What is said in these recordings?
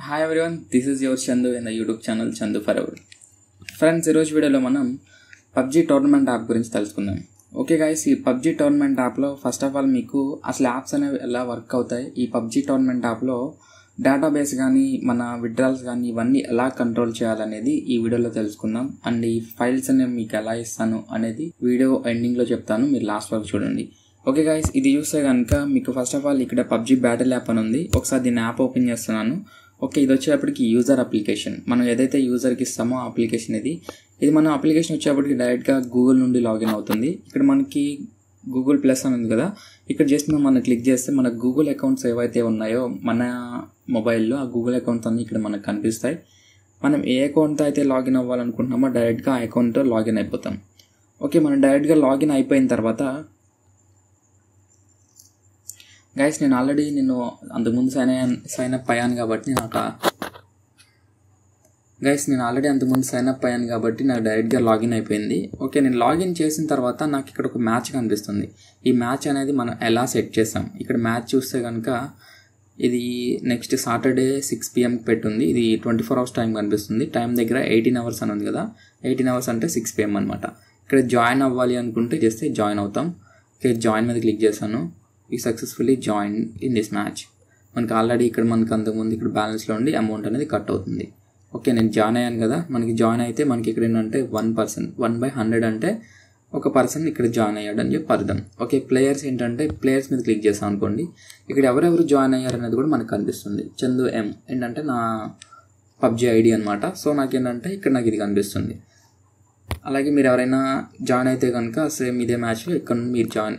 hi everyone this is your Chandu in the YouTube channel Chandu forever friends ఈరోజు వీడియోలో మనం PUBG tournament app గురించి తెలుసుకుందాం ఓకే గాయస్ ఈ పబ్జీ టోర్నమెంట్ యాప్లో ఫస్ట్ ఆఫ్ ఆల్ మీకు అసలు యాప్స్ అనేవి ఎలా వర్క్ అవుతాయి ఈ పబ్జీ టోర్నమెంట్ యాప్లో డేటాబేస్ కానీ మన విడ్రాల్స్ కానీ ఇవన్నీ ఎలా కంట్రోల్ చేయాలనేది ఈ వీడియోలో తెలుసుకుందాం అండ్ ఈ ఫైల్స్ అనేవి మీకు ఎలా ఇస్తాను అనేది వీడియో ఎండింగ్లో చెప్తాను మీరు లాస్ట్ వరకు చూడండి ఓకే గాయస్ ఇది చూస్తే కనుక మీకు ఫస్ట్ ఆఫ్ ఆల్ ఇక్కడ పబ్జీ బ్యాటిల్ యాప్ అని ఉంది ఒకసారి దీన్ని యాప్ ఓపెన్ చేస్తున్నాను ఓకే ఇది వచ్చేటప్పటికి యూజర్ అప్లికేషన్ మనం ఏదైతే యూజర్కి ఇస్తామో ఆ అప్లికేషన్ ఇది ఇది మన అప్లికేషన్ వచ్చేటప్పటికి డైరెక్ట్గా గూగుల్ నుండి లాగిన్ అవుతుంది ఇక్కడ మనకి గూగుల్ ప్లస్ అని ఉంది కదా ఇక్కడ జస్ట్ మనం క్లిక్ చేస్తే మన గూగుల్ అకౌంట్స్ ఏవైతే ఉన్నాయో మన మొబైల్లో ఆ గూగుల్ అకౌంట్స్ అన్నీ ఇక్కడ మనకు కనిపిస్తాయి మనం ఏ అకౌంట్తో అయితే లాగిన్ అవ్వాలనుకుంటున్నామో డైరెక్ట్గా ఆ అకౌంట్తో లాగిన్ అయిపోతాం ఓకే మనం డైరెక్ట్గా లాగిన్ అయిపోయిన తర్వాత గైస్ నేను ఆల్రెడీ నేను అంతకుముందు సైన్ అయ్యాను సైన్ అప్ అయ్యాను కాబట్టి నాకు గైస్ నేను ఆల్రెడీ అంతకుముందు సైన్ అప్ అయ్యాను కాబట్టి నాకు డైరెక్ట్గా లాగిన్ అయిపోయింది ఓకే నేను లాగిన్ చేసిన తర్వాత నాకు ఇక్కడ ఒక మ్యాచ్ కనిపిస్తుంది ఈ మ్యాచ్ అనేది మనం ఎలా సెట్ చేసాం ఇక్కడ మ్యాచ్ చూస్తే కనుక ఇది నెక్స్ట్ సాటర్డే సిక్స్ పిఎంకి పెట్టుంది ఇది ట్వంటీ ఫోర్ అవర్స్ టైం కనిపిస్తుంది టైం దగ్గర ఎయిటీన్ అవర్స్ అని ఉంది కదా ఎయిటీన్ అవర్స్ అంటే సిక్స్ పిఎం అనమాట ఇక్కడ జాయిన్ అవ్వాలి అనుకుంటే చేస్తే జాయిన్ అవుతాం ఓకే జాయిన్ మీద క్లిక్ చేశాను ఈ successfully join in this match మనకి ఆల్రెడీ ఇక్కడ మనకి అంతకుముందు ఇక్కడ బ్యాలెన్స్లో ఉండి అమౌంట్ అనేది కట్ అవుతుంది ఓకే నేను జాయిన్ అయ్యాను కదా మనకి జాయిన్ అయితే మనకి ఇక్కడ ఏంటంటే one person one by hundred అంటే ఒక పర్సన్ ఇక్కడ జాయిన్ అయ్యాడు అని చెప్పి అర్థం ఓకే ప్లేయర్స్ ఏంటంటే ప్లేయర్స్ మీద క్లిక్ చేసాం అనుకోండి ఇక్కడ ఎవరెవరు జాయిన్ అయ్యారు అనేది కూడా మనకు కనిపిస్తుంది చందు ఎం ఏంటంటే నా పబ్జీ ఐడి అనమాట సో నాకేంటంటే ఇక్కడ నాకు ఇది కనిపిస్తుంది అలాగే మీరు ఎవరైనా జాయిన్ అయితే కనుక సేమ్ ఇదే మ్యాచ్లో ఇక్కడ నుండి మీరు జాయిన్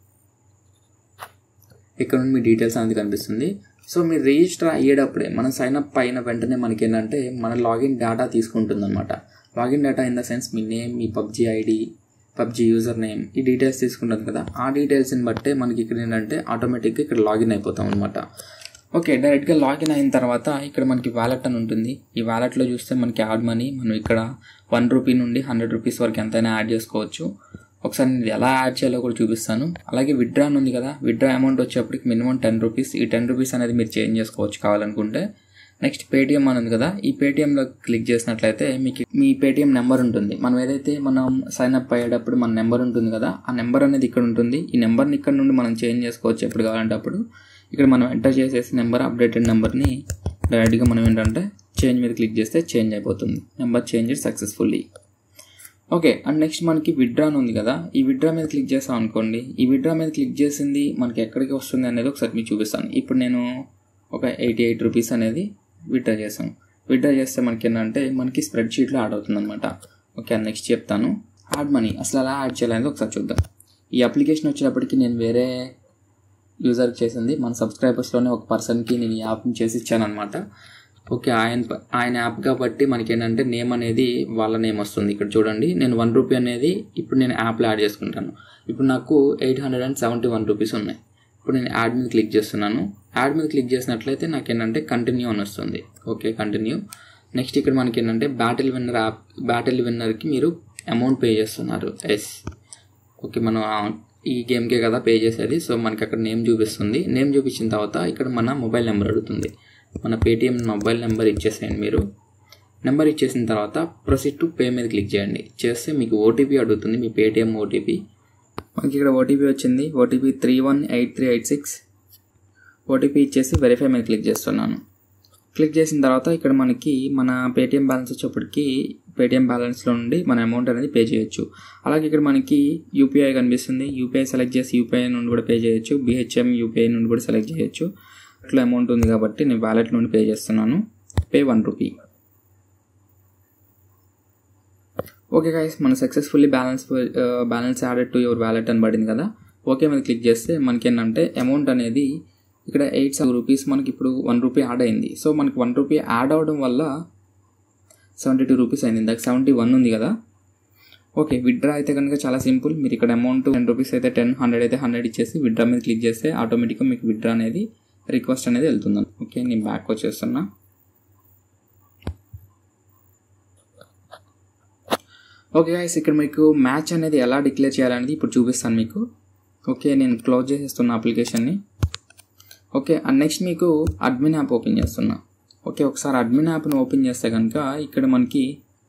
ఇక్కడ నుండి మీ డీటెయిల్స్ అనేది కనిపిస్తుంది సో మీరు రిజిస్టర్ అయ్యేటప్పుడే మనం సైన్ అప్ అయిన వెంటనే మనకి ఏంటంటే మన లాగిన్ డేటా తీసుకుంటుంది అనమాట login data in the sense మీ నేమ్ మీ PUBG ID PUBG user name ఈ డీటెయిల్స్ తీసుకుంటుంది కదా ఆ డీటెయిల్స్ని బట్టే మనకి ఇక్కడ ఏంటంటే ఆటోమేటిక్గా ఇక్కడ లాగిన్ అయిపోతాం అనమాట ఓకే డైరెక్ట్గా లాగిన్ అయిన తర్వాత ఇక్కడ మనకి వ్యాలెట్ అని ఉంటుంది ఈ వ్యాలెట్లో చూస్తే మనకి యాడ్ మనీ మనం ఇక్కడ వన్ రూపీ నుండి హండ్రెడ్ రూపీస్ వరకు ఎంతైనా యాడ్ చేసుకోవచ్చు ఒకసారి నేను ఎలా యాడ్ చేయాలో కూడా చూపిస్తాను అలాగే విత్డ్రా అని ఉంది కదా విత్డ్రా అమౌంట్ వచ్చేప్పటికి మినిమం టెన్ రూపీస్ ఈ టెన్ రూపీస్ అనేది మీరు చేంజ్ చేసుకోవచ్చు కావాలనుకుంటే నెక్స్ట్ పేటిఎం అని ఉంది కదా ఈ పేటిఎంలో క్లిక్ చేసినట్లయితే మీకు మీ పేటిఎం నెంబర్ ఉంటుంది మనం ఏదైతే మనం సైన్ అప్ అయ్యేటప్పుడు మన నెంబర్ ఉంటుంది కదా ఆ నెంబర్ అనేది ఇక్కడ ఉంటుంది ఈ నెంబర్ని ఇక్కడ నుండి మనం చేంజ్ చేసుకోవచ్చు ఎప్పుడు కావాలంటే అప్పుడు ఇక్కడ మనం ఎంటర్ చేసేసి నెంబర్ అప్డేటెడ్ నెంబర్ని డైరెక్ట్గా మనం ఏంటంటే చేంజ్ మీద క్లిక్ చేస్తే చేంజ్ అయిపోతుంది number change successfully okay and next మనకి విడ్రా అని ఉంది కదా ఈ విడ్రా మీద క్లిక్ చేసాం అనుకోండి ఈ విడ్రా మీద క్లిక్ చేసింది మనకి ఎక్కడికి వస్తుంది అనేది ఒకసారి మీకు చూపిస్తాను ఇప్పుడు నేను ఒక ఎయిటీ ఎయిట్ రూపీస్ అనేది విడ్రా చేసాను విడ్రా చేస్తే మనకి ఏంటంటే మనకి స్ప్రెడ్ షీట్లో యాడ్ అవుతుంది అనమాట ఓకే నెక్స్ట్ చెప్తాను యాడ్ మనీ అసలు ఎలా యాడ్ చేయాలనేది ఒకసారి చూద్దాం ఈ అప్లికేషన్ వచ్చేటప్పటికి నేను వేరే యూజర్కి చేసింది మన సబ్స్క్రైబర్స్లోనే ఒక పర్సన్కి నేను ఈ యాప్ని చేసి ఇచ్చాను అనమాట ఓకే ఆయన ఆయన యాప్ కాబట్టి మనకి ఏంటంటే నేమ్ అనేది వాళ్ళ నేమ్ వస్తుంది ఇక్కడ చూడండి నేను వన్ రూపీ అనేది ఇప్పుడు నేను యాప్లో యాడ్ చేసుకుంటాను ఇప్పుడు నాకు eight hundred and seventy one rupees ఉన్నాయి ఇప్పుడు నేను యాడ్ మీద క్లిక్ చేస్తున్నాను యాడ్ మీద క్లిక్ చేసినట్లయితే నాకు ఏంటంటే కంటిన్యూ అని వస్తుంది ఓకే కంటిన్యూ నెక్స్ట్ ఇక్కడ మనకి ఏంటంటే బ్యాటిల్ విన్నర్ యాప్ బ్యాటిల్ విన్నర్కి మీరు అమౌంట్ పే చేస్తున్నారు ఎస్ ఓకే మనం ఈ గేమ్కే కదా పే చేసేది సో మనకి అక్కడ నేమ్ చూపిస్తుంది నేమ్ చూపించిన తర్వాత ఇక్కడ మన మొబైల్ నెంబర్ అడుగుతుంది మన పేటిఎం మొబైల్ నెంబర్ ఇచ్చేసేయండి మీరు నెంబర్ ఇచ్చేసిన తర్వాత ప్రొసీడ్ టు పే మీద క్లిక్ చేయండి చేస్తే మీకు ఓటీపీ అడుగుతుంది మీ పేటిఎం ఓటీపీ మనకి ఇక్కడ ఓటీపీ వచ్చింది OTP three one eight three eight six OTP ఇచ్చేసి వెరిఫై మీద క్లిక్ చేస్తున్నాను క్లిక్ చేసిన తర్వాత ఇక్కడ మనకి మన పేటిఎం బ్యాలెన్స్ వచ్చేప్పటికి పేటిఎం బ్యాలెన్స్లో నుండి మన అమౌంట్ అనేది పే చేయొచ్చు అలాగే ఇక్కడ మనకి యూపీఐ కనిపిస్తుంది యూపీఐ సెలెక్ట్ చేసి యూపీఐ నుండి కూడా పే చేయొచ్చు బిహెచ్ఎం యూపీఐ నుండి కూడా సెలెక్ట్ చేయొచ్చు అట్లా అమౌంట్ ఉంది కాబట్టి నేను వ్యాలెట్ నుండి పే చేస్తున్నాను pay one rupee okay guys మన successfully balance balance added to your wallet అని పడింది కదా ఓకే మీద క్లిక్ చేస్తే మనకి ఏంటంటే అమౌంట్ అనేది ఇక్కడ ఎయిట్ సెవెన్ రూపీస్ మనకి ఇప్పుడు వన్ రూపీ యాడ్ అయింది సో మనకి వన్ రూపీ యాడ్ అవడం వల్ల సెవెంటీ టూ రూపీస్ అయింది ఇందాక సెవెంటీ వన్ ఉంది కదా ఓకే విత్డ్రా అయితే కనుక చాలా సింపుల్ మీరు ఇక్కడ అమౌంట్ టెన్ రూపీస్ అయితే టెన్ హండ్రెడ్ అయితే హండ్రెడ్ ఇచ్చేసి విత్డ్రా మీద క్లిక్ చేస్తే ఆటోమేటిక్గా మీకు విత్డ్రా అనేది రిక్వెస్ట్ అనేది వెళ్తుంది ఓకే నేను బ్యాక్ వచ్చేస్తున్నా ఓకే గైస్ ఇక్కడ మీకు మ్యాచ్ అనేది ఎలా డిక్లేర్ చేయాలనేది ఇప్పుడు చూపిస్తాను మీకు ఓకే నేను క్లోజ్ చేసేస్తున్నా అప్లికేషన్ని ఓకే అండ్ నెక్స్ట్ మీకు అడ్మిన్ యాప్ ఓపెన్ చేస్తున్నా ఓకే ఒకసారి అడ్మిన్ యాప్ని ఓపెన్ చేస్తే కనుక ఇక్కడ మనకి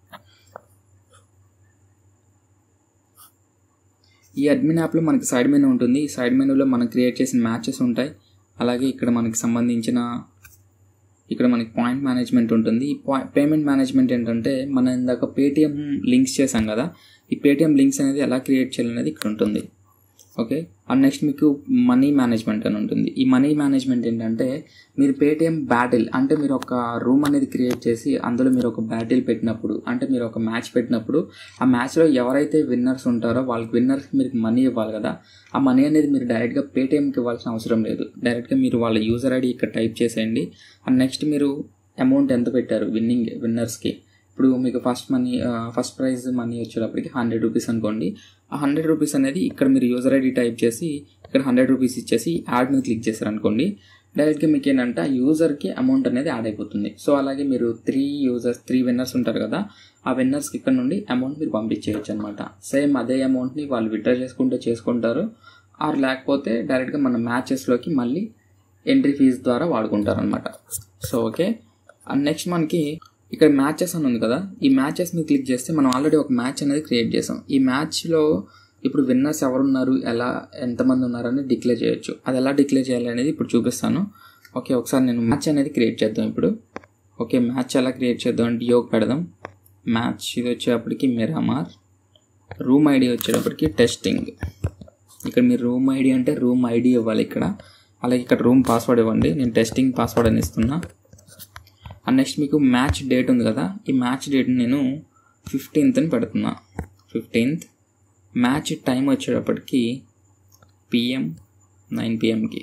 ఈ అడ్మిన్ యాప్లో మనకి సైడ్ మెనూ ఉంటుంది ఈ సైడ్ మెనూలో మనం క్రియేట్ చేసిన మ్యాచెస్ ఉంటాయి అలాగే ఇక్కడ మనకి సంబంధించిన ఇక్కడ మనకి పాయింట్ మేనేజ్మెంట్ ఉంటుంది ఈ పాయి పేమెంట్ మేనేజ్మెంట్ ఏంటంటే మనం ఇందాక పేటిఎం లింక్స్ చేసాం కదా ఈ పేటిఎం లింక్స్ అనేది ఎలా క్రియేట్ చేయాలనేది ఇక్కడ ఉంటుంది ఓకే అండ్ నెక్స్ట్ మీకు మనీ మేనేజ్మెంట్ అని ఉంటుంది ఈ మనీ మేనేజ్మెంట్ ఏంటంటే మీరు పేటిఎం బ్యాటిల్ అంటే మీరు ఒక రూమ్ అనేది క్రియేట్ చేసి అందులో మీరు ఒక బ్యాటిల్ పెట్టినప్పుడు అంటే మీరు ఒక మ్యాచ్ పెట్టినప్పుడు ఆ మ్యాచ్లో ఎవరైతే విన్నర్స్ ఉంటారో వాళ్ళకి విన్నర్స్కి మీరు మనీ ఇవ్వాలి కదా ఆ మనీ అనేది మీరు డైరెక్ట్గా పేటిఎంకి ఇవ్వాల్సిన అవసరం లేదు డైరెక్ట్గా మీరు వాళ్ళ యూజర్ ఐడి ఇక్కడ టైప్ చేసేయండి అండ్ నెక్స్ట్ మీరు అమౌంట్ ఎంత పెట్టారు విన్నింగ్ విన్నర్స్కి ఇప్పుడు మీకు first money first prize money వచ్చేటప్పటికి హండ్రెడ్ రూపీస్ అనుకోండి ఆ హండ్రెడ్ రూపీస్ అనేది ఇక్కడ మీరు యూజర్ ఐడి టైప్ చేసి ఇక్కడ హండ్రెడ్ రూపీస్ ఇచ్చేసి యాడ్ మీద క్లిక్ చేశారు అనుకోండి డైరెక్ట్గా మీకు ఏంటంటే ఆ యూజర్కి అమౌంట్ అనేది యాడ్ అయిపోతుంది సో అలాగే మీరు త్రీ యూజర్స్ త్రీ విన్నర్స్ ఉంటారు కదా ఆ విన్నర్స్కి ఇక్కడ నుండి అమౌంట్ మీరు పంపించేయచ్చు అనమాట సేమ్ అదే అమౌంట్ని వాళ్ళు విత్డ్రా చేసుకుంటే చేసుకుంటారు ఆర్ లేకపోతే డైరెక్ట్గా మన మ్యాచెస్లోకి మళ్ళీ ఎంట్రీ ఫీజు ద్వారా వాడుకుంటారు అనమాట సో ఓకే అండ్ నెక్స్ట్ మనకి ఇక్కడ మ్యాచెస్ అని ఉంది కదా ఈ మ్యాచెస్ మీద క్లిక్ చేస్తే మనం ఆల్రెడీ ఒక మ్యాచ్ అనేది క్రియేట్ చేసాం ఈ మ్యాచ్లో ఇప్పుడు విన్నర్స్ ఎవరున్నారు ఎలా ఎంతమంది ఉన్నారని డిక్లేర్ చేయొచ్చు అది ఎలా డిక్లేర్ చేయాలి అనేది ఇప్పుడు చూపిస్తాను ఓకే ఒకసారి నేను మ్యాచ్ అనేది క్రియేట్ చేద్దాం ఇప్పుడు ఓకే మ్యాచ్ ఎలా క్రియేట్ చేద్దాం అంటే యోగ్ పెడదాం మ్యాచ్ ఇది వచ్చేటప్పటికి మిరామార్ రూమ్ ఐడి వచ్చేటప్పటికి టెస్టింగ్ ఇక్కడ మీరు రూమ్ ఐడి అంటే రూమ్ ఐడి ఇవ్వాలి ఇక్కడ అలాగే ఇక్కడ రూమ్ పాస్వర్డ్ ఇవ్వండి నేను టెస్టింగ్ పాస్వర్డ్ అని ఇస్తున్నా అండ్ నెక్స్ట్ మీకు మ్యాచ్ డేట్ ఉంది కదా ఈ మ్యాచ్ డేట్ని నేను ఫిఫ్టీన్త్ అని పెడుతున్నా ఫిఫ్టీన్త్ మ్యాచ్ టైం వచ్చేటప్పటికి పిఎం నైన్ పిఎంకి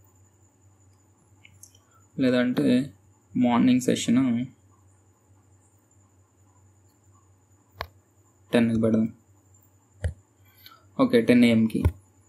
లేదంటే మార్నింగ్ సెషన్ టెన్కి పెడదాం ఓకే టెన్ ఏఎంకి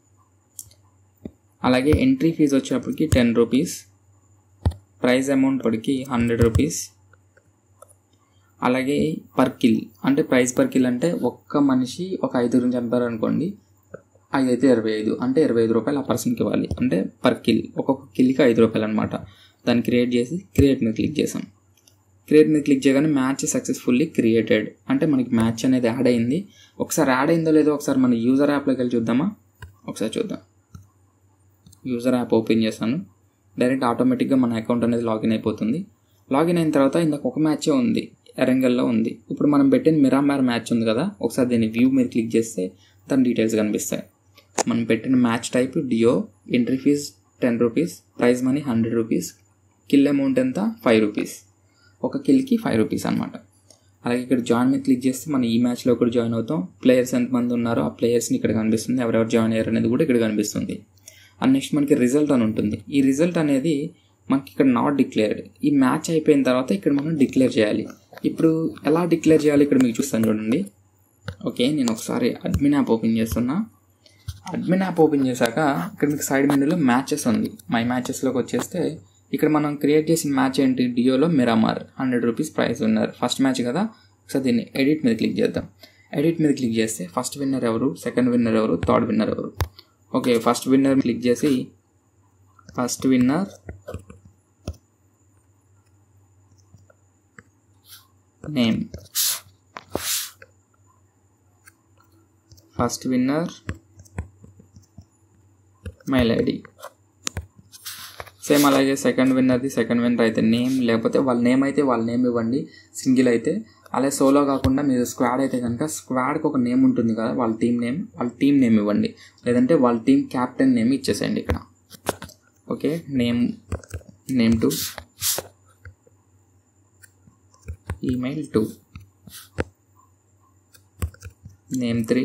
అలాగే ఎంట్రీ ఫీజు వచ్చేటప్పటికి టెన్ రూపీస్ ప్రైస్ అమౌంట్ పడికి హండ్రెడ్ రూపీస్ అలాగే పర్ కిల్ అంటే ప్రైస్ పర్ కిల్ అంటే ఒక్క మనిషి ఒక ఐదుగురిని చంపారు అనుకోండి ఐదు అయితే ఇరవై ఐదు అంటే ఇరవై ఐదు రూపాయలు ఆ పర్సన్కి ఇవ్వాలి అంటే పర్ కిల్ ఒక్కొక్క కిల్కి ఐదు రూపాయలు అనమాట దాన్ని క్రియేట్ చేసి క్రియేట్ మీద క్లిక్ చేసాం క్రియేట్ మీద క్లిక్ చేయగానే మ్యాచ్ సక్సెస్ఫుల్లీ క్రియేటెడ్ అంటే మనకి మ్యాచ్ అనేది యాడ్ అయింది ఒకసారి యాడ్ అయిందో లేదో ఒకసారి మన యూజర్ యాప్లోకి వెళ్ళి చూద్దామా ఒకసారి చూద్దాం యూజర్ యాప్ ఓపెన్ చేస్తాను డైరెక్ట్ ఆటోమేటిక్గా మన అకౌంట్ అనేది లాగిన్ అయిపోతుంది లాగిన్ అయిన తర్వాత ఇందాక ఒక మ్యాచే ఉంది ఎరంగల్లో ఉంది ఇప్పుడు మనం పెట్టిన మిరామార్ మ్యాచ్ ఉంది కదా ఒకసారి దీన్ని వ్యూ మీద క్లిక్ చేస్తే దాని డీటెయిల్స్ కనిపిస్తాయి మనం పెట్టిన match type duo entry fee ten rupees prize money hundred rupees kill amount ఎంత ఫైవ్ రూపీస్ ఒక కిల్కి ఫైవ్ రూపీస్ అనమాట అలాగే ఇక్కడ జాయిన్ మీద క్లిక్ చేస్తే మనం ఈ మ్యాచ్లో కూడా జాయిన్ అవుతాం ప్లేయర్స్ ఎంతమంది ఉన్నారో ఆ ప్లేయర్స్ని ఇక్కడ కనిపిస్తుంది ఎవరెవరు జాయిన్ అయ్యారు అనేది కూడా ఇక్కడ కనిపిస్తుంది అండ్ నెక్స్ట్ మనకి రిజల్ట్ అని ఉంటుంది ఈ రిజల్ట్ అనేది మనకి ఇక్కడ నాట్ డిక్లేర్డ్ ఈ మ్యాచ్ అయిపోయిన తర్వాత ఇక్కడ మనం డిక్లేర్ చేయాలి ఇప్పుడు ఎలా డిక్లేర్ చేయాలి ఇక్కడ మీకు చూస్తాను చూడండి ఓకే నేను ఒకసారి అడ్మిన్ యాప్ ఓపెన్ చేస్తున్నా అడ్మిన్ యాప్ ఓపెన్ చేశాక ఇక్కడ మీకు సైడ్ మెనూలో మ్యాచెస్ ఉంది మై మ్యాచెస్లోకి వచ్చేస్తే ఇక్కడ మనం క్రియేట్ చేసిన మ్యాచ్ ఏంటి డియోలో మిరామార్ హండ్రెడ్ రూపీస్ ప్రైస్ ఉన్నారు ఫస్ట్ మ్యాచ్ కదా ఒకసారి దీన్ని ఎడిట్ మీద క్లిక్ చేద్దాం ఎడిట్ మీద క్లిక్ చేస్తే ఫస్ట్ విన్నర్ ఎవరు సెకండ్ విన్నర్ ఎవరు థర్డ్ విన్నర్ ఎవరు ఓకే ఫస్ట్ విన్నర్ క్లిక్ చేసి first winner name first winner mail ID same అలాగే సెకండ్ విన్నర్ది సెకండ్ విన్నర్ అయితే నేమ్ లేకపోతే వాళ్ళ నేమ్ అయితే వాళ్ళ నేమ్ ఇవ్వండి సింగిల్ అయితే అలాగే సోలో కాకుండా మీరు స్క్వాడ్ అయితే కనుక స్క్వాడ్కి ఒక నేమ్ ఉంటుంది కదా వాళ్ళ టీం నేమ్ వాళ్ళ టీం నేమ్ ఇవ్వండి లేదంటే వాళ్ళ టీం క్యాప్టెన్ నేమ్ ఇచ్చేసేయండి ఇక్కడ okay name name two email two name three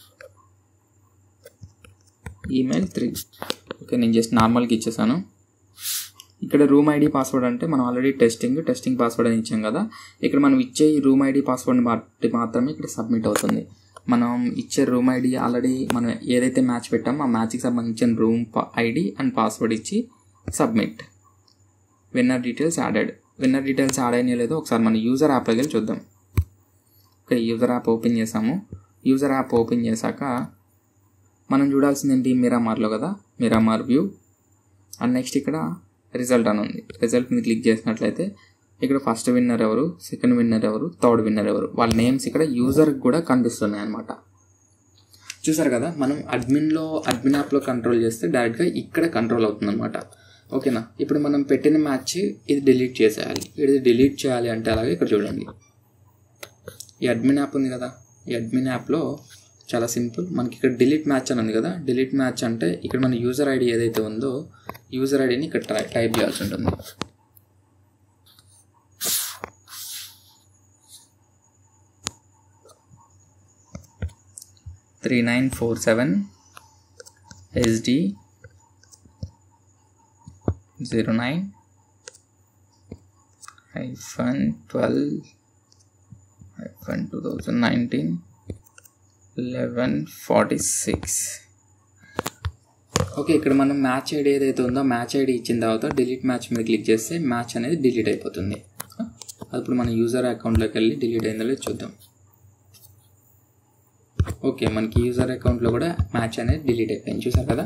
email three okay నేను జస్ట్ నార్మల్గా ఇచ్చేసాను ఇక్కడ రూమ్ ఐడి పాస్వర్డ్ అంటే మనం ఆల్రెడీ టెస్టింగ్ టెస్టింగ్ పాస్వర్డ్ అని ఇచ్చాం కదా ఇక్కడ మనం ఇచ్చే ఈ రూమ్ ఐడి పాస్వర్డ్ని బట్టి మాత్రమే ఇక్కడ సబ్మిట్ అవుతుంది మనం ఇచ్చే రూమ్ ఐడి ఆల్రెడీ మనం ఏదైతే మ్యాచ్ పెట్టామో ఆ మ్యాచ్కి సంబంధించిన రూమ్ ఐడి అండ్ పాస్వర్డ్ ఇచ్చి submit winner details added winner details add అయినా లేదో ఒకసారి మన యూజర్ యాప్లోకి వెళ్ళి చూద్దాం ఓకే యూజర్ యాప్ ఓపెన్ చేసాము యూజర్ యాప్ ఓపెన్ చేశాక మనం చూడాల్సింది ఏంటి మిరామార్లో కదా మిరామార్ వ్యూ అండ్ నెక్స్ట్ ఇక్కడ రిజల్ట్ అని ఉంది రిజల్ట్ మీద క్లిక్ చేసినట్లయితే ఇక్కడ ఫస్ట్ విన్నర్ ఎవరు సెకండ్ విన్నర్ ఎవరు థర్డ్ విన్నర్ ఎవరు వాళ్ళ నేమ్స్ ఇక్కడ యూజర్కి కూడా కనిపిస్తున్నాయి అనమాట చూసారు కదా మనం అడ్మిన్లో అడ్మిన్ యాప్లో కంట్రోల్ చేస్తే డైరెక్ట్గా ఇక్కడ కంట్రోల్ అవుతుంది అనమాట ఓకేనా ఇప్పుడు మనం పెట్టిన మ్యాచ్ ఇది డిలీట్ చేసేయాలి ఇది డిలీట్ చేయాలి అంటే అలాగే ఇక్కడ చూడండి ఈ అడ్మిన్ యాప్ ఉంది కదా ఈ అడ్మిన్ యాప్లో చాలా సింపుల్ మనకి ఇక్కడ డిలీట్ మ్యాచ్ అని ఉంది కదా డిలీట్ మ్యాచ్ అంటే ఇక్కడ మన యూజర్ ఐడి ఏదైతే ఉందో యూజర్ ఐడిని ఇక్కడ టై టైప్ చేయాల్సి ఉంటుంది three nine four seven SD zero nine iPhone twelve iPhone two thousand nineteen eleven forty six okay ఇక్కడ మనం మ్యాచ్ ఐడి ఏదైతే ఉందో మ్యాచ్ ఐడి ఇచ్చిన తర్వాత డిలీట్ మ్యాచ్ మీద క్లిక్ చేస్తే మ్యాచ్ అనేది డిలీట్ అయిపోతుంది అది ఇప్పుడు మన యూజర్ అకౌంట్లోకి వెళ్ళి డిలీట్ అయిందో లేదో చూద్దాం ఓకే మనకి యూజర్ అకౌంట్లో కూడా మ్యాచ్ అనేది డిలీట్ అయిపోయింది చూసారు కదా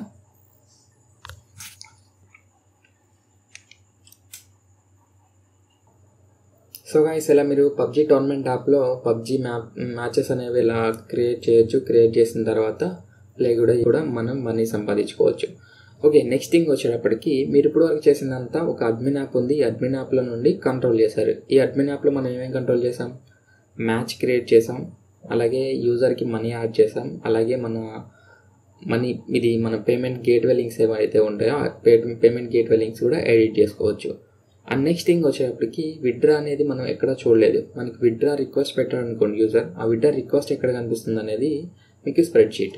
సో గైస్ ఇలా మీరు పబ్జీ టోర్నమెంట్ యాప్లో పబ్జీ మ్యాప్ మ్యాచెస్ అనేవి ఇలా క్రియేట్ చేయొచ్చు క్రియేట్ చేసిన తర్వాత ప్లే కూడా కూడా మనం మనీ సంపాదించుకోవచ్చు ఓకే నెక్స్ట్ థింగ్ వచ్చేటప్పటికి మీరు ఇప్పుడు వరకు చేసిందంతా ఒక అడ్మిన్ యాప్ ఉంది ఈ అడ్మిన్ యాప్లో నుండి కంట్రోల్ చేశారు ఈ అడ్మిన్ యాప్లో మనం ఏమేమి కంట్రోల్ చేసాం మ్యాచ్ క్రియేట్ చేసాం అలాగే యూజర్కి మనీ యాడ్ చేసాం అలాగే మన మనీ ఇది మన పేమెంట్ గేట్వే లింక్స్ ఏవైతే ఉంటాయో ఆ పేమెంట్ గేట్వే లింక్స్ కూడా ఎడిట్ చేసుకోవచ్చు అండ్ నెక్స్ట్ థింగ్ వచ్చేటప్పటికి విడ్రా అనేది మనం ఎక్కడ చూడలేదు మనకి విడ్రా రిక్వెస్ట్ పెట్టారనుకోండి యూజర్ ఆ విడ్రా రిక్వెస్ట్ ఎక్కడ కనిపిస్తుంది అనేది మీకు స్ప్రెడ్ షీట్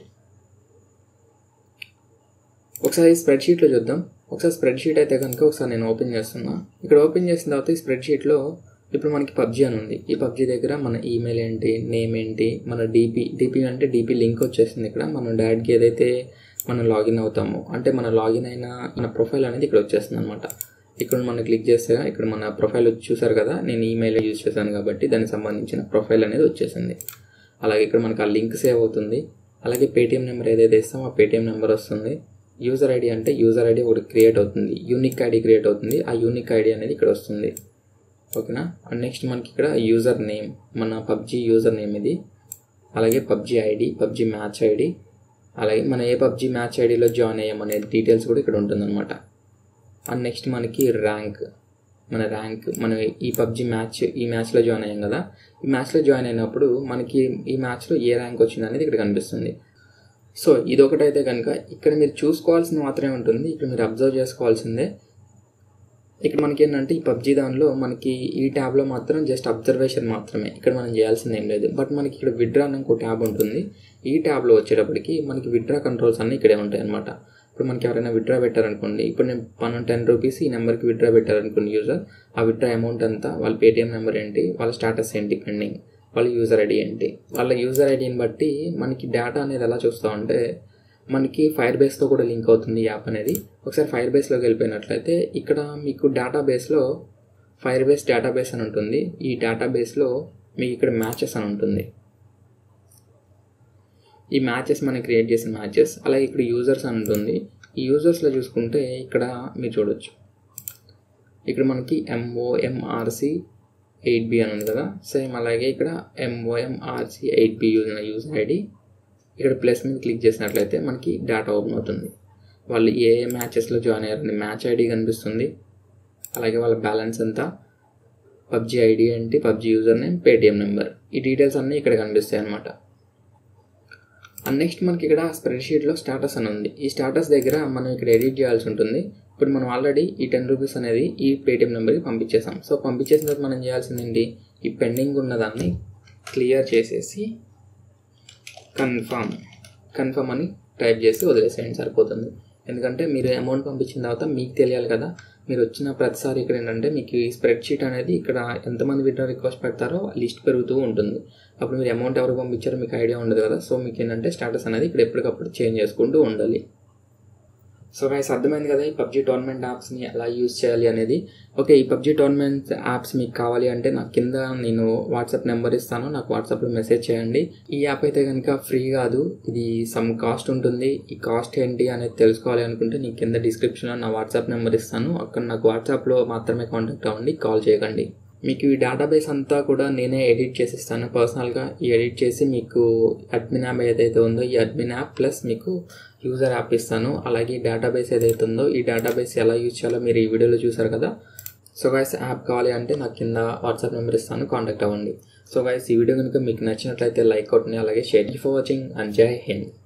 ఒకసారి స్ప్రెడ్ షీట్లో చూద్దాం ఒకసారి స్ప్రెడ్ షీట్ అయితే కనుక ఒకసారి నేను ఓపెన్ చేస్తున్నా ఇక్కడ ఓపెన్ చేసిన తర్వాత ఈ స్ప్రెడ్ షీట్లో ఇప్పుడు మనకి పబ్జీ అని ఉంది ఈ పబ్జీ దగ్గర మన ఈమెయిల్ ఏంటి నేమ్ ఏంటి మన డీపీ డీపీ అంటే డీపీ లింక్ వచ్చేస్తుంది ఇక్కడ మనం డైరెక్ట్గా ఏదైతే మనం లాగిన్ అవుతామో అంటే మన లాగిన్ అయిన మన ప్రొఫైల్ అనేది ఇక్కడ వచ్చేస్తుంది అనమాట ఇక్కడ మనం క్లిక్ చేస్తే ఇక్కడ మన ప్రొఫైల్ చూసారు కదా నేను ఈమెయిల్ యూజ్ చేశాను కాబట్టి దానికి సంబంధించిన ప్రొఫైల్ అనేది వచ్చేసింది అలాగే ఇక్కడ మనకు ఆ లింక్ సేవ్ అవుతుంది అలాగే పేటిఎం నెంబర్ ఏదైతే ఇస్తామో ఆ పేటిఎం నెంబర్ వస్తుంది యూజర్ ఐడి అంటే యూజర్ ఐడి ఒకటి క్రియేట్ అవుతుంది యూనిక్ ఐడి క్రియేట్ అవుతుంది ఆ యూనిక్ ఐడి అనేది ఇక్కడ వస్తుంది ఓకేనా అండ్ నెక్స్ట్ మనకి ఇక్కడ యూజర్ నేమ్ మన పబ్జీ యూజర్ నేమ్ ఇది అలాగే PUBG ID PUBG match ID అలాగే మన ఏ పబ్జీ మ్యాచ్ ఐడిలో జాయిన్ అయ్యామనే డీటెయిల్స్ కూడా ఇక్కడ ఉంటుందన్నమాట అండ్ నెక్స్ట్ మనకి ర్యాంక్ మన ర్యాంక్ మనం ఈ పబ్జీ మ్యాచ్ ఈ మ్యాచ్లో జాయిన్ అయ్యాం కదా ఈ మ్యాచ్లో జాయిన్ అయినప్పుడు మనకి ఈ మ్యాచ్లో ఏ ర్యాంక్ వచ్చింది అనేది ఇక్కడ కనిపిస్తుంది సో ఇది ఒకటైతే కనుక ఇక్కడ మీరు చూసుకోవాల్సింది మాత్రమే ఉంటుంది ఇక్కడ మీరు అబ్జర్వ్ చేసుకోవాల్సిందే ఇక్కడ మనకి ఏంటంటే ఈ పబ్జీ దానిలో మనకి ఈ ట్యాబ్లో మాత్రం జస్ట్ అబ్జర్వేషన్ మాత్రమే ఇక్కడ మనం చేయాల్సింది ఏం లేదు బట్ మనకి ఇక్కడ విడ్రా అని ఇంకో ట్యాబ్ ఉంటుంది ఈ ట్యాబ్లో వచ్చేటప్పటికి మనకి విడ్రా కంట్రోల్స్ అన్నీ ఇక్కడే ఉంటాయి అనమాట ఇప్పుడు మనకి ఎవరైనా విడ్రా పెట్టారనుకోండి ఇప్పుడు నేను మనం టెన్ రూపీస్ ఈ నెంబర్కి విడ్రా పెట్టారనుకోండి యూజర్ ఆ విడ్రా అమౌంట్ అంతా వాళ్ళ పేటిఎం నెంబర్ ఏంటి వాళ్ళ స్టాటస్ ఏంటి పెండింగ్ వాళ్ళ యూజర్ ఐడి ఏంటి వాళ్ళ యూజర్ ఐడిని బట్టి మనకి డేటా అనేది ఎలా చూస్తామంటే మనకి ఫైర్ బేస్తో కూడా లింక్ అవుతుంది ఈ యాప్ అనేది ఒకసారి ఫైర్ బేస్లోకి వెళ్ళిపోయినట్లయితే ఇక్కడ మీకు డేటా బేస్లో ఫైర్ బేస్ డేటా బేస్ అని ఉంటుంది ఈ డేటా బేస్లో మీకు ఇక్కడ మ్యాచెస్ అని ఉంటుంది ఈ మ్యాచెస్ మనం క్రియేట్ చేసిన మ్యాచెస్ అలాగే ఇక్కడ యూజర్స్ అని ఉంటుంది ఈ యూజర్స్లో చూసుకుంటే ఇక్కడ మీరు చూడొచ్చు ఇక్కడ మనకి ఎంఓఎంఆర్సి ఎయిట్ బి అని ఉంది కదా సేమ్ అలాగే ఇక్కడ MOMRC eight B use user ID ఇక్కడ ప్లస్ మీద క్లిక్ చేసినట్లయితే మనకి డేటా ఓపెన్ అవుతుంది వాళ్ళు ఏ ఏ మ్యాచెస్లో జాయిన్ అయ్యారని మ్యాచ్ ఐడి కనిపిస్తుంది అలాగే వాళ్ళ బ్యాలెన్స్ ఎంత పబ్జీ ఐడి ఏంటి PUBG user name Paytm number ఈ డీటెయిల్స్ అన్నీ ఇక్కడ కనిపిస్తాయి అనమాట అండ్ నెక్స్ట్ మనకి ఇక్కడ స్ప్రెడ్ షీట్లో స్టాటస్ అని ఉంది ఈ స్టాటస్ దగ్గర మనం ఇక్కడ ఎడిట్ చేయాల్సి ఉంటుంది ఇప్పుడు మనం ఆల్రెడీ ఈ టెన్ రూపీస్ అనేది ఈ పేటిఎం నెంబర్కి పంపించేసాం సో పంపించేసిన తర్వాత మనం చేయాల్సింది ఏంటి ఈ పెండింగ్ ఉన్నదాన్ని క్లియర్ చేసేసి కన్ఫర్మ్ కన్ఫర్మ్ అని టైప్ చేసి వదిలేసేయండి సరిపోతుంది ఎందుకంటే మీరు అమౌంట్ పంపించిన తర్వాత మీకు తెలియాలి కదా మీరు వచ్చిన ప్రతిసారి ఇక్కడ ఏంటంటే మీకు ఈ స్ప్రెడ్ షీట్ అనేది ఇక్కడ ఎంతమంది విడ్రా రిక్వెస్ట్ పెడతారో లిస్ట్ పెరుగుతూ ఉంటుంది అప్పుడు మీరు అమౌంట్ ఎవరు పంపించారో మీకు ఐడియా ఉండదు కదా సో మీకు ఏంటంటే స్టాటస్ అనేది ఇక్కడ ఎప్పటికప్పుడు చేంజ్ చేసుకుంటూ ఉండాలి సో గైస్ అర్థమైంది కదా ఈ పబ్జీ టోర్నమెంట్ యాప్స్ని ఎలా యూజ్ చేయాలి అనేది ఓకే ఈ పబ్జీ టోర్నమెంట్ యాప్స్ మీకు కావాలి అంటే నాకు కింద నేను వాట్సాప్ నెంబర్ ఇస్తాను నాకు వాట్సాప్లో మెసేజ్ చేయండి ఈ యాప్ అయితే కనుక ఫ్రీ కాదు ఇది సమ్ కాస్ట్ ఉంటుంది ఈ కాస్ట్ ఏంటి అనేది తెలుసుకోవాలి అనుకుంటే నీకు కింద డిస్క్రిప్షన్లో నా వాట్సాప్ నెంబర్ ఇస్తాను అక్కడ నాకు వాట్సాప్లో మాత్రమే కాంటాక్ట్ అవ్వండి కాల్ చేయకండి మీకు ఈ డేటాబేస్ అంతా కూడా నేనే ఎడిట్ చేసిస్తాను పర్సనల్గా ఈ ఎడిట్ చేసి మీకు అడ్మిన్ యాప్ ఏదైతే ఉందో ఈ అడ్మిన్ యాప్ ప్లస్ మీకు యూజర్ యాప్ ఇస్తాను అలాగే ఈ డేటాబేస్ ఏదైతే ఉందో ఈ డేటాబేస్ ఎలా యూజ్ చేయాలో మీరు ఈ వీడియోలో చూసారు కదా సో గైస్ యాప్ కావాలి అంటే నాకు కింద వాట్సాప్ నెంబర్ ఇస్తాను కాంటాక్ట్ అవ్వండి సో గైస్ ఈ వీడియో కనుక మీకు నచ్చినట్లయితే లైక్ కొట్టండి అలాగే షేర్ ఫర్ వాచింగ్ అండ్ జై హింద్